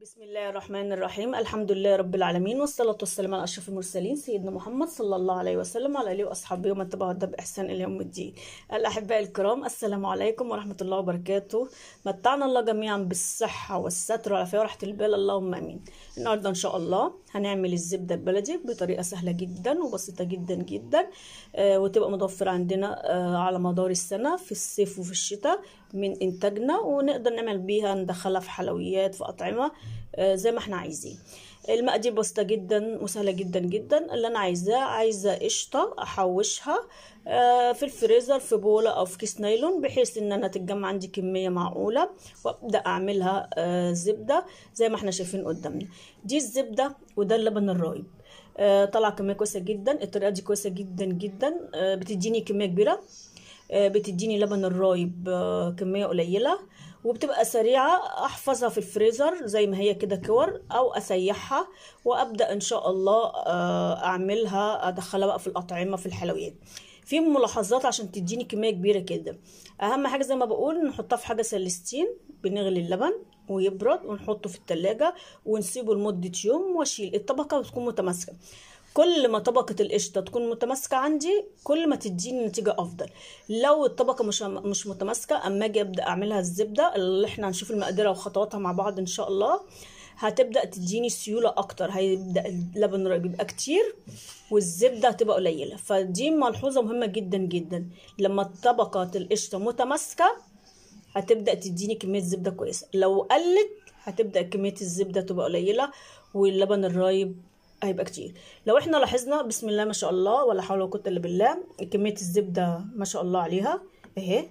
بسم الله الرحمن الرحيم الحمد لله رب العالمين والصلاة والسلام على أشرف المرسلين سيدنا محمد صلى الله عليه وسلم وعلى آله وأصحابه ومن تبعه ده بإحسان إلى يوم الدين الأحباء الكرام السلام عليكم ورحمة الله وبركاته متعنا الله جميعا بالصحة والستر والعافية وراحة البال اللهم آمين النهاردة إن شاء الله هنعمل الزبدة البلدي بطريقة سهلة جدا وبسيطة جدا جدا آه وتبقى متوفرة عندنا آه على مدار السنة في الصيف وفي الشتاء من إنتاجنا ونقدر نعمل بيها ندخلها في حلويات في أطعمة آه زي ما احنا عايزين المقادير بسيطة جدا وسهلة جدا جدا اللي أنا عايزاه عايزة قشطة أحوشها آه في الفريزر في بولة أو في كيس نايلون بحيث إن أنا تتجمع عندي كمية معقولة وأبدأ أعملها آه زبدة زي ما احنا شايفين قدامنا دي الزبدة وده اللبن الرايب آه طلع كمية كويسة جدا الطريقة دي كويسة جدا جدا آه بتديني كمية كبيرة آه بتديني لبن الرايب آه كمية قليلة وبتبقى سريعة احفظها في الفريزر زي ما هي كده كور او اسيحها وابدأ ان شاء الله اعملها ادخلها بقى في الاطعمة في الحلويات في ملاحظات عشان تديني كمية كبيرة كده اهم حاجة زي ما بقول نحطها في حاجة سلستين بنغلي اللبن ويبرد ونحطه في التلاجة ونسيبه لمدة يوم واشيل الطبقة وتكون متماسكة كل ما طبقة القشطة تكون متماسكة عندي كل ما تديني نتيجة أفضل لو الطبقة مش مش متماسكة أما أجي أبدأ أعملها الزبدة اللي احنا هنشوف المقادير وخطواتها مع بعض إن شاء الله هتبدأ تديني سيولة أكتر هيبدأ اللبن بيبقى كتير والزبدة هتبقى قليلة فدي ملحوظة مهمة جدا جدا لما طبقة القشطة متماسكة هتبدأ تديني كمية زبدة كويسة لو قلت هتبدأ كمية الزبدة تبقى قليلة واللبن الرايب هيبقى كتير لو احنا لاحظنا بسم الله ما شاء الله ولا حول ولا قوه الا بالله كميه الزبده ما شاء الله عليها اهي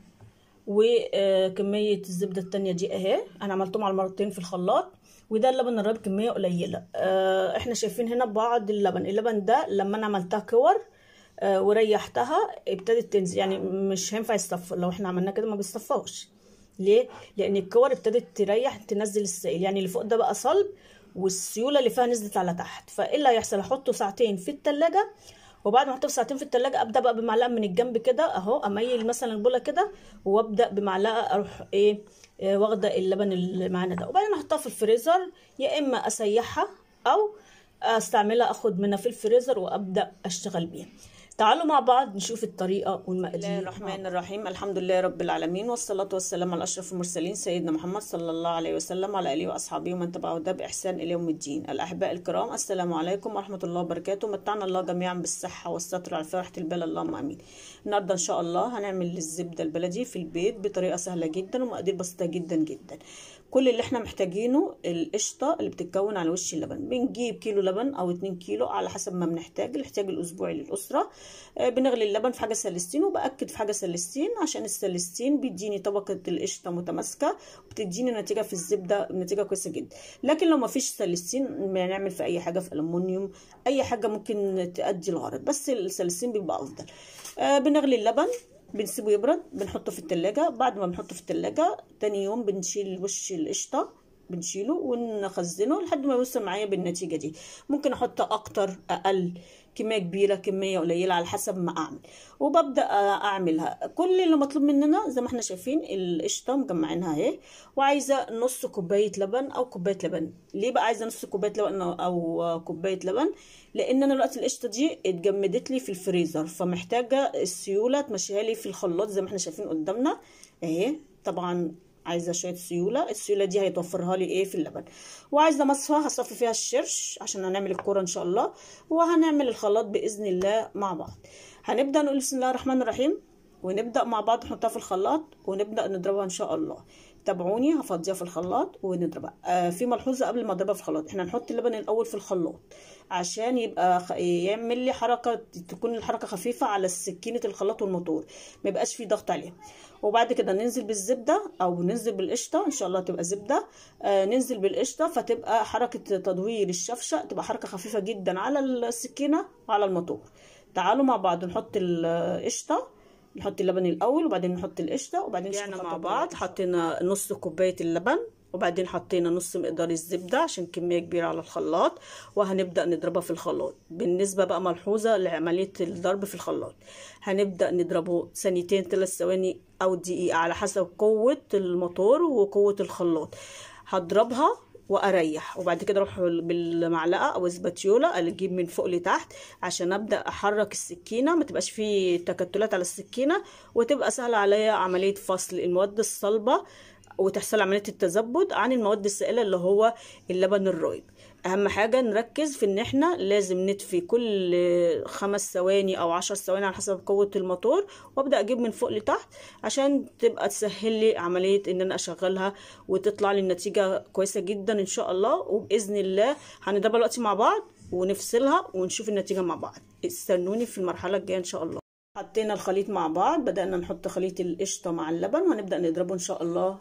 وكميه الزبده التانية دي اهي انا عملتهم على مرتين في الخلاط وده اللبن الرايب كميه قليله اه احنا شايفين هنا بعض اللبن اللبن ده لما انا عملتها كور اه وريحتها ابتدت تنزل يعني مش هينفع يصفى لو احنا عملنا كده ما بيصفاش ليه لان الكور ابتدت تريح تنزل السائل يعني اللي فوق ده بقى صلب والسيوله اللي فيها نزلت على تحت فايه اللي هيحصل احطه ساعتين في التلاجة وبعد ما احطه ساعتين في التلاجة ابدا بقى بمعلقه من الجنب كده اهو اميل مثلا البوله كده وابدا بمعلقه اروح ايه, إيه واخده اللبن اللي معانا ده وبعدين احطها في الفريزر يا اما اسيحها او استعملها اخد منها في الفريزر وابدا اشتغل بيها تعالوا مع بعض نشوف الطريقة والمقادير بسم الله الرحمن الرحيم الحمد لله رب العالمين والصلاة والسلام على أشرف المرسلين سيدنا محمد صلى الله عليه وسلم وعلى آله وأصحابه ومن تبعه ده بإحسان إلى يوم الدين الأحباء الكرام السلام عليكم ورحمة الله وبركاته متعنا الله جميعا بالصحة والستر على فرحة البال اللهم آمين النهاردة إن شاء الله هنعمل الزبدة البلدي في البيت بطريقة سهلة جدا ومقادير بسيطة جدا جدا كل اللي احنا محتاجينه القشطة اللي بتتكون على وش اللبن بنجيب كيلو لبن او اتنين كيلو على حسب ما بنحتاج الاحتياج الاسبوعي للاسرة آه بنغلي اللبن في حاجة سلستين وبأكد في حاجة سلستين عشان السلستين بيديني طبقة القشطة متماسكة وبتديني نتيجة في الزبدة نتيجة كويسة جدا لكن لو ما فيش سلستين بنعمل في اي حاجة في ألمونيوم اي حاجة ممكن تأدي الغرض بس السلستين بيبقى افضل آه بنغلي اللبن بنسيبه يبرد بنحطه في التلاجة بعد ما بنحطه في التلاجة تاني يوم بنشيل وش القشطة بنشيله ونخزنه لحد ما يوصل معايا بالنتيجة دي ممكن احط اكتر اقل كمية كبيرة كمية قليلة على حسب ما اعمل وببدأ اعملها كل اللي مطلوب مننا زي ما احنا شايفين القشطة مجمعينها اهي وعايزة نص كوباية لبن او كوباية لبن ليه بقى عايزة نص كوباية لبن او كوباية لبن لان انا دلوقتي القشطة دي اتجمدت لي في الفريزر فمحتاجة السيولة تمشيها لي في الخلاط زي ما احنا شايفين قدامنا اهي طبعا عايزه شويه سيوله السيوله دي هيتوفرها لي ايه في اللبن وعايزه مصفى هصفي فيها الشرش عشان هنعمل الكوره ان شاء الله وهنعمل الخلاط باذن الله مع بعض هنبدا نقول بسم الله الرحمن الرحيم ونبدا مع بعض نحطها في الخلاط ونبدا نضربها ان شاء الله تابعوني هفضيها في الخلاط ونضربها آه في ملحوظه قبل ما اضربها في الخلاط احنا نحط اللبن الاول في الخلاط عشان يبقى خ... يعمل لي حركه تكون الحركه خفيفه على سكينه الخلاط والموتور ما يبقاش فيه ضغط عليها وبعد كده ننزل بالزبده او ننزل بالقشطه ان شاء الله تبقى زبده آه ننزل بالقشطه فتبقى حركه تدوير الشفشه تبقى حركه خفيفه جدا على السكينه وعلى الموتور تعالوا مع بعض نحط القشطه نحط اللبن الاول وبعدين نحط القشطه وبعدين رجعنا مع بعض حطينا نص كوبايه اللبن وبعدين حطينا نص مقدار الزبدة عشان كمية كبيرة على الخلاط وهنبدأ نضربها في الخلاط بالنسبة بقى ملحوظة لعملية الضرب في الخلاط هنبدأ نضربه ثانيتين ثلاث ثواني أو دقيقة على حسب قوة الموتور وقوة الخلاط هضربها واريح وبعد كده اروح بالمعلقه او السباتيولا اجيب من فوق لتحت عشان ابدا احرك السكينه ما تبقاش فيه تكتلات على السكينه وتبقى سهله عليا عمليه فصل المواد الصلبه وتحصل عمليه التزبد عن المواد السائله اللي هو اللبن الرايب اهم حاجه نركز في ان احنا لازم نطفي كل خمس ثواني او عشر ثواني على حسب قوه الموتور وابدا اجيب من فوق لتحت عشان تبقى تسهل لي عمليه ان انا اشغلها وتطلع لي النتيجه كويسه جدا ان شاء الله وباذن الله هنضربها دلوقتي مع بعض ونفصلها ونشوف النتيجه مع بعض استنوني في المرحله الجايه ان شاء الله حطينا الخليط مع بعض بدأنا نحط خليط القشطة مع اللبن وهنبدأ نضربه إن شاء الله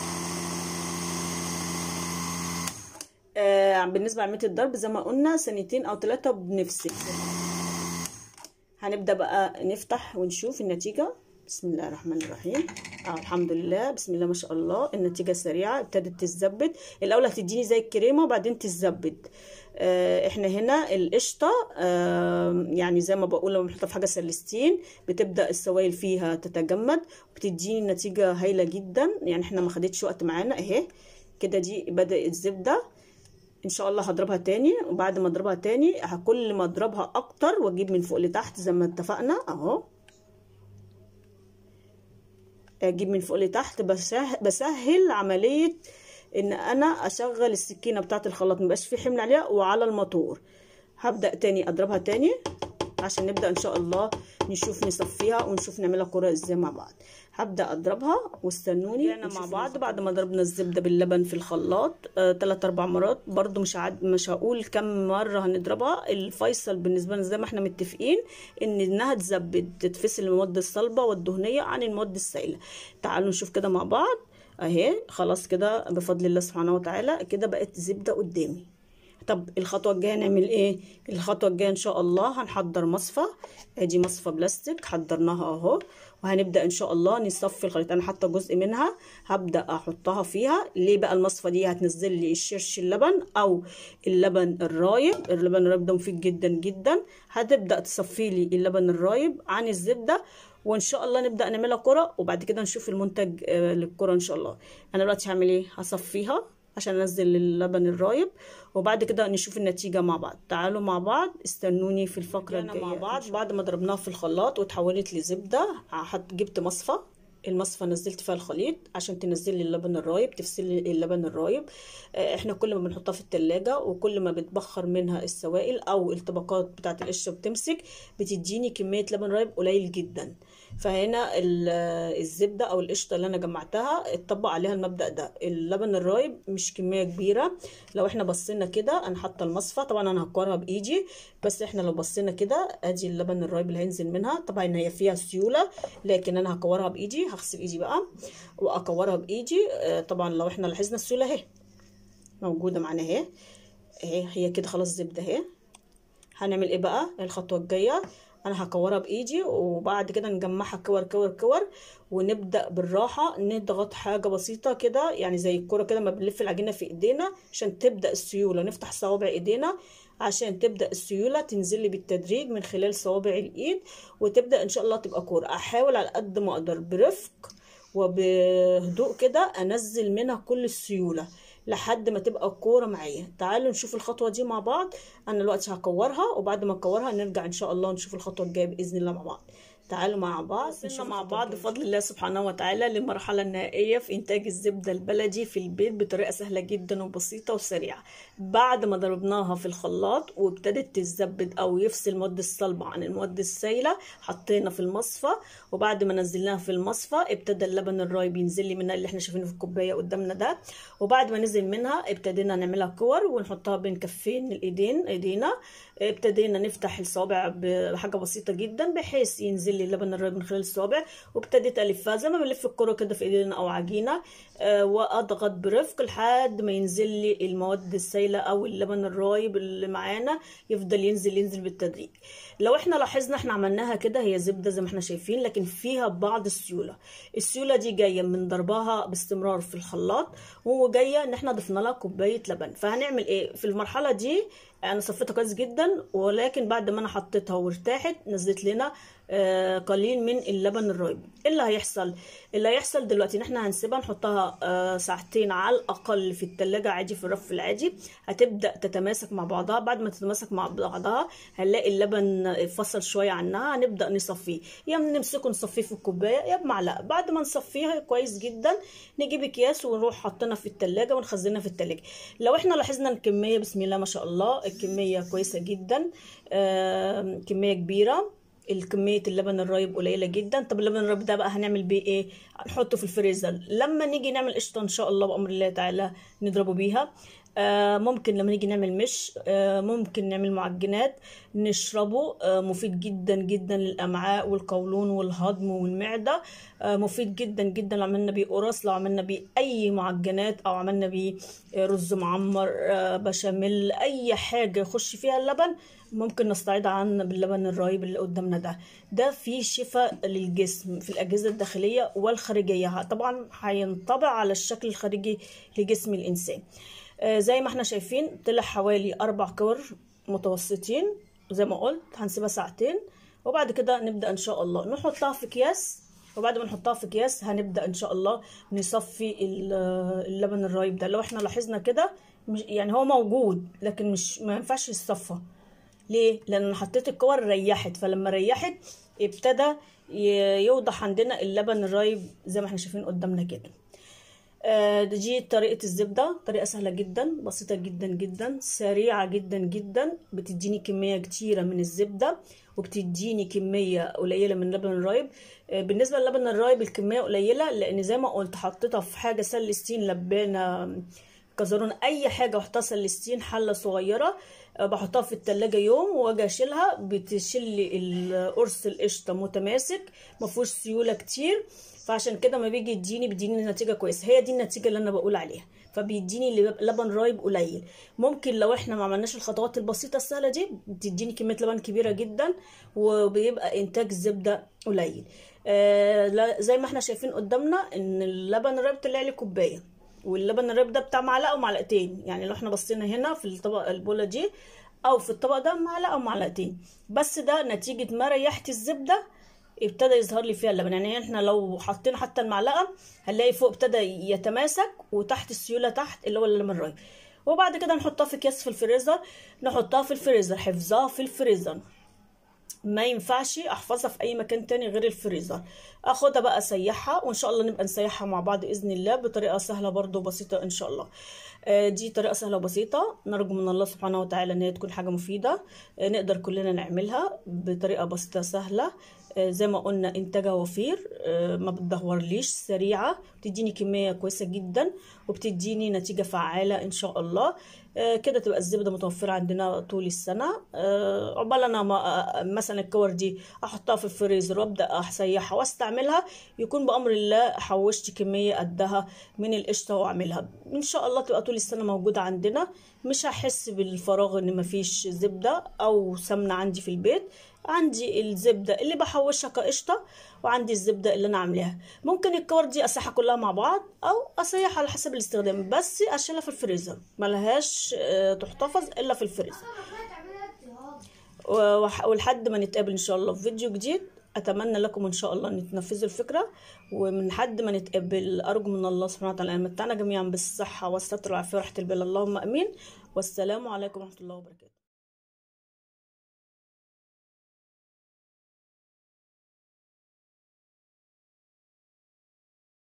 آه بالنسبة لعملية الضرب زي ما قلنا ثانيتين أو ثلاثة بنفسك هنبدأ بقى نفتح ونشوف النتيجة بسم الله الرحمن الرحيم آه الحمد لله بسم الله ما شاء الله النتيجة سريعة ابتدت تتزبد الأول هتديني زي الكريمة وبعدين تتزبد آه احنا هنا القشطة آه يعني زي ما بقول لما بنحطها في حاجة سلستين بتبدأ السوائل فيها تتجمد وبتديني نتيجة هايلة جدا يعني احنا ما خدتش وقت معانا اهي كده دي بدأت زبدة ان شاء الله هضربها تاني وبعد ما اضربها تاني كل ما اضربها اكتر واجيب من فوق لتحت زي ما اتفقنا اهو اجيب من فوق لتحت بسهل, بسهل عمليه ان انا اشغل السكينه بتاعه الخلاط مبقاش في حمل عليها وعلى الموتور هبدا تاني اضربها تاني عشان نبدا ان شاء الله نشوف نصفيها ونشوف نعملها كره ازاي مع بعض هبدا اضربها واستنوني رجعنا مع بعض بعد ما ضربنا الزبده باللبن في الخلاط آه، تلات اربع مرات برضو مش عاد مش هقول كم مره هنضربها الفيصل بالنسبه لنا زي ما احنا متفقين ان انها تزبد تتفصل المواد الصلبه والدهنيه عن المواد السائله تعالوا نشوف كده مع بعض اهي خلاص كده بفضل الله سبحانه وتعالى كده بقت زبده قدامي طب الخطوه الجايه نعمل ايه الخطوه الجايه ان شاء الله هنحضر مصفى ادي مصفى بلاستيك حضرناها اهو وهنبدا ان شاء الله نصفي الخليط انا حاطه جزء منها هبدا احطها فيها ليه بقى المصفى دي هتنزل لي الشرش اللبن او اللبن الرايب اللبن الرايب ده مفيد جدا جدا هتبدا تصفي لي اللبن الرايب عن الزبده وان شاء الله نبدا نعملها كره وبعد كده نشوف المنتج آه، للكره ان شاء الله انا دلوقتي هعمل ايه هصفيها عشان انزل اللبن الرايب وبعد كده نشوف النتيجه مع بعض تعالوا مع بعض استنوني في الفقره رجعنا الجايه مع بعض بعد ما ضربناها في الخلاط وتحولت لزبده حط جبت مصفى المصفى نزلت فيها الخليط عشان تنزل لي اللبن الرايب تفصل لي اللبن الرايب آه، احنا كل ما بنحطها في التلاجة وكل ما بتبخر منها السوائل او الطبقات بتاعه القشره بتمسك بتديني كميه لبن رايب قليل جدا فهنا ال- الزبده او القشطه اللي انا جمعتها اتطبق عليها المبدا ده اللبن الرايب مش كميه كبيره لو احنا بصينا كده انا حاطه المصفى طبعا انا هكورها بايدي بس احنا لو بصينا كده ادي اللبن الرايب اللي هينزل منها طبعا هي فيها سيوله لكن انا هكورها بايدي هغسل ايدي بقى واكورها بايدي آه، طبعا لو احنا لاحظنا السيوله اهي موجوده معانا اهي اهي هي كده خلاص زبده اهي هنعمل ايه بقى الخطوه الجايه انا هكورها بايدي وبعد كده نجمعها كور كور كور ونبدا بالراحه نضغط حاجه بسيطه كده يعني زي الكوره كده ما بنلف العجينه في ايدينا عشان تبدا السيوله نفتح صوابع ايدينا عشان تبدا السيوله تنزل لي بالتدريج من خلال صوابع الايد وتبدا ان شاء الله تبقى كوره احاول على قد ما اقدر برفق وبهدوء كده انزل منها كل السيوله لحد ما تبقى الكوره معايا تعالوا نشوف الخطوه دي مع بعض انا دلوقتي هكورها وبعد ما اكورها نرجع ان شاء الله نشوف الخطوه الجايه باذن الله مع بعض تعالوا مع بعض وصلنا مع بعض بفضل الله سبحانه وتعالى للمرحله النهائيه في انتاج الزبده البلدي في البيت بطريقه سهله جدا وبسيطه وسريعه بعد ما ضربناها في الخلاط وابتدت تتزبد او يفصل المواد الصلبه عن المواد السائله حطينا في المصفى وبعد ما نزلناها في المصفى ابتدى اللبن الرايب ينزل لي منها اللي احنا شايفينه في الكوبايه قدامنا ده وبعد ما نزل منها ابتدينا نعملها كور ونحطها بين كفين الايدين ايدينا ابتدينا نفتح الصوابع بحاجه بسيطه جدا بحيث ينزل لي اللبن الرايب من خلال الصوابع وابتديت الفها زي ما بنلف الكره كده في ايدينا او عجينه آه، واضغط برفق لحد ما ينزل لي المواد السائله او اللبن الرايب اللي معانا يفضل ينزل ينزل بالتدريج لو احنا لاحظنا احنا عملناها كده هي زبده زي ما احنا شايفين لكن فيها بعض السيوله السيوله دي جايه من ضربها باستمرار في الخلاط وجايه ان احنا ضفنا لها كوبايه لبن فهنعمل ايه في المرحله دي انا صفيتها كويس جدا ولكن بعد ما انا حطيتها وارتاحت نزلت لنا آه قليل من اللبن الرايب ايه اللي هيحصل اللي هيحصل دلوقتي ان احنا هنسيبها نحطها آه ساعتين على الاقل في التلاجة عادي في الرف العادي هتبدا تتماسك مع بعضها بعد ما تتماسك مع بعضها هنلاقي اللبن فصل شويه عنها هنبدا نصفيه يا نمسكه نصفيه في الكوبايه يا بمعلقه بعد ما نصفيها كويس جدا نجيب اكياس ونروح حاطينها في التلاجة ونخزنها في التلاجة لو احنا لاحظنا الكميه بسم الله ما شاء الله الكميه كويسه جدا آه كميه كبيره الكمية اللبن الرايب قليلة جدا طب اللبن الرايب ده بقى هنعمل بيه ايه هنحطه في الفريزر لما نيجي نعمل قشطة ان شاء الله بأمر الله تعالى نضربه بيها آه ممكن لما نيجي نعمل مش آه ممكن نعمل معجنات نشربه آه مفيد جدا جدا للأمعاء والقولون والهضم والمعدة آه مفيد جدا جدا لو عملنا بيه قرص لو عملنا بيه أي معجنات أو عملنا بيه رز معمر آه بشاميل أي حاجة يخش فيها اللبن ممكن نستعيض عن باللبن الرايب اللي قدامنا ده ده فيه شفاء للجسم في الأجهزة الداخلية والخارجية طبعا هينطبع على الشكل الخارجي لجسم الإنسان آه زي ما احنا شايفين طلع حوالي أربع كور متوسطين زي ما قلت هنسيبها ساعتين وبعد كده نبدأ إن شاء الله نحطها في أكياس وبعد ما نحطها في أكياس هنبدأ إن شاء الله نصفي اللبن الرايب ده لو احنا لاحظنا كده يعني هو موجود لكن مش ما ينفعش يتصفى ليه؟ لأن أنا حطيت الكور ريحت فلما ريحت ابتدى يوضح عندنا اللبن الرايب زي ما احنا شايفين قدامنا كده آه دي طريقة الزبدة طريقة سهلة جدا بسيطة جدا جدا سريعة جدا جدا بتديني كمية كتيرة من الزبدة وبتديني كمية قليلة من اللبن الرايب آه بالنسبة للبن الرايب الكمية قليلة لأن زي ما قلت حطيتها في حاجة سلستين لبانة كزرون أي حاجة احطها سلستين حلة صغيرة بحطها في التلاجة يوم واجي اشيلها بتشيل القرص القشطة متماسك مفهوش سيولة كتير فعشان كده ما بيجي يديني بيديني نتيجة كويسة هي دي النتيجة اللي انا بقول عليها فبيديني لبن رايب قليل ممكن لو احنا ما عملناش الخطوات البسيطة السهلة دي بتديني كمية لبن كبيرة جدا وبيبقى انتاج الزبدة قليل آه زي ما احنا شايفين قدامنا ان اللبن الرايب طلع لي كوباية واللبن الرايب ده بتاع معلقه ومعلقتين يعني لو احنا بصينا هنا في الطبق البوله دي او في الطبق ده معلقه ومعلقتين بس ده نتيجه ما ريحت الزبده ابتدى يظهر لي فيها اللبن يعني احنا لو حطينا حتى المعلقه هنلاقي فوق ابتدى يتماسك وتحت السيوله تحت اللي هو اللبن الرايب وبعد كده نحطها في اكياس في الفريزر نحطها في الفريزر حفظها في الفريزر ما ينفعش احفظها في اي مكان تاني غير الفريزر اخدها بقى اسيحها وان شاء الله نبقى نسيحها مع بعض باذن الله بطريقه سهله برضو بسيطه ان شاء الله دي طريقه سهله وبسيطه نرجو من الله سبحانه وتعالى ان هي تكون حاجه مفيده نقدر كلنا نعملها بطريقه بسيطه سهله زي ما قلنا انتاجها وفير ما بتدهورليش سريعه بتديني كميه كويسه جدا وبتديني نتيجه فعاله ان شاء الله كده تبقى الزبده متوفره عندنا طول السنه عقبال انا ما مثلا الكور دي احطها في الفريزر وابدا اسيحها واستعملها يكون بامر الله حوشت كميه قدها من القشطه واعملها ان شاء الله تبقى طول السنه موجوده عندنا مش هحس بالفراغ ان مفيش زبده او سمنه عندي في البيت عندي الزبده اللي بحوشها كقشطه وعندي الزبده اللي انا عاملاها ممكن الكور دي اسيحها كلها مع بعض او اسيحها على حسب الاستخدام بس اشيلها في الفريزر ملهاش تحتفظ الا في الفريزر ولحد ما نتقابل ان شاء الله في فيديو جديد اتمنى لكم ان شاء الله ان تنفذوا الفكره ومن حد ما نتقابل ارجو من الله سبحانه وتعالى ان يمتعنا جميعا بالصحه والستر والعافيه ورحمه البال اللهم امين والسلام عليكم ورحمه الله وبركاته